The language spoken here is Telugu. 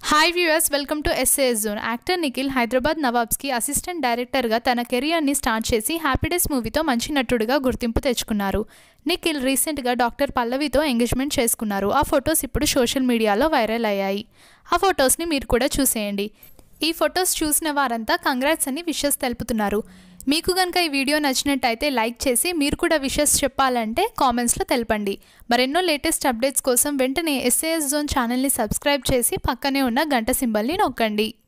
hi viewers welcome to SAS zone actor Nikhil Hyderabad నవాబ్స్కి అసిస్టెంట్ డైరెక్టర్గా తన కెరియర్ని స్టార్ట్ చేసి హ్యాపీ డేస్ మూవీతో మంచి నటుడిగా గుర్తింపు తెచ్చుకున్నారు నిఖిల్ రీసెంట్గా డాక్టర్ పల్లవితో ఎంగేజ్మెంట్ చేసుకున్నారు ఆ ఫొటోస్ ఇప్పుడు సోషల్ మీడియాలో వైరల్ అయ్యాయి ఆ ఫొటోస్ని మీరు కూడా చూసేయండి ఈ ఫొటోస్ చూసిన వారంతా కంగ్రాట్స్ అని విషెస్ తెలుపుతున్నారు మీకు కనుక ఈ వీడియో నచ్చినట్టయితే లైక్ చేసి మీరు కూడా విషెస్ చెప్పాలంటే కామెంట్స్లో తెలపండి మరెన్నో లేటెస్ట్ అప్డేట్స్ కోసం వెంటనే ఎస్ఏఎస్ జోన్ ఛానల్ని సబ్స్క్రైబ్ చేసి పక్కనే ఉన్న గంట సింబల్ని నొక్కండి